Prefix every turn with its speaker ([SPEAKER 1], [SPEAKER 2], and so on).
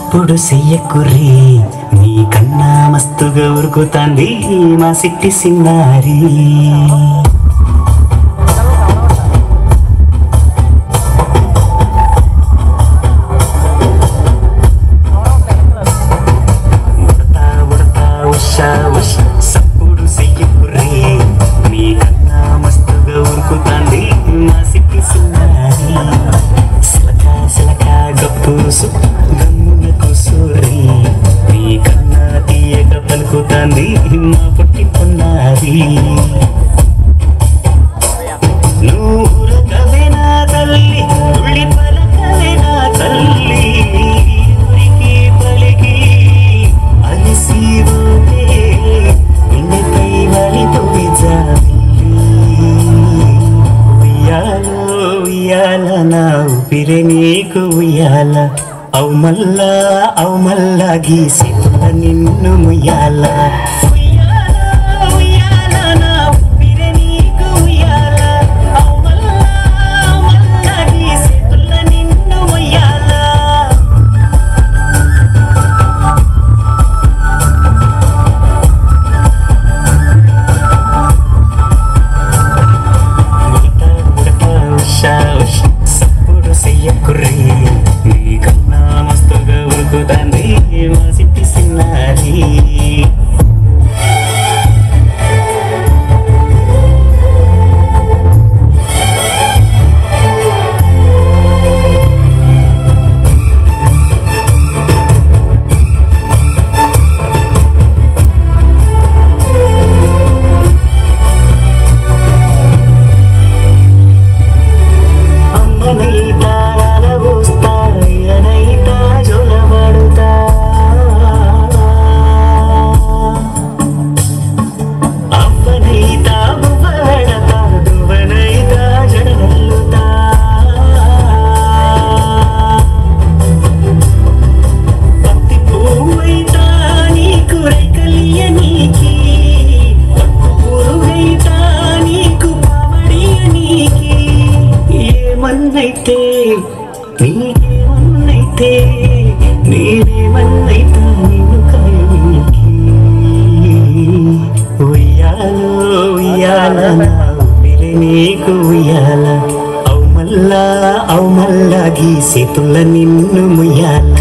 [SPEAKER 1] సప్పుడు చెయ్యకుర్రి నీ కన్నా మస్తుగా ఉరుకుతాంది మా సిట్టి సిన్నారి ఉడతా ఉడతా ఉషా ఉష సప్పుడు చెయ్యకుర్రి నీ కన్నా మస్తుగా ఉరుకుతాంది మా సిట్టి సిన్నారి సిలక సిలక గప్పుసు గమ్మున కుసూరి నీ కన్నా తీయక పలుకుతాంది మా పుట్టి పొన్నారి నూరకవే నా తల్లి తుళ్ళి పలకవే నా తల్లి ఊరికి పలికి అలిసిపోతే నిన్నపై వలిపోయి జాబిల్లి ఉయ్యాలో ఉయ్యాల నా ఊపిరి నీకు ఉయ్యాల అవు మల్లా అవు మల్లా గీసేతుల నిన్ను ముయ్యాల ఉయ్యాల ఉయ్యాల నా ఊపిరి నీకు ఉయ్యాల అవు మల్లా అవు మల్లా గీసేతుల నిన్ను ముయ్యాల ఉడత ఉడత ఉషా ఉష సప్పుడు చెయ్యకుర్రి నీ కన్నా మస్తుగా ఉరుకుతాంది మా సిట్టి సిన్నారి అమ్మనైతా అలవోస్తా అయ్యనైతా జొలబడుతా అవ్వనైతా బువ్వడతా దువ్వనైతా జడగల్లుతా పత్తి పువ్వైతా నీకు రైకలియ నీకి పప్పు పురుగైతా నీకు పావడియ నీకి ఏమన్నైతే నీకేమన్నైతే నేనేమన్నైతా నిన్ను కాయనికి ఉయ్యాలో ఉయ్యాల నా ఊపిరి నీకు ఉయ్యాల అవు మల్లా అవు మల్లా గీసేతుల నిన్ను ముయ్యాల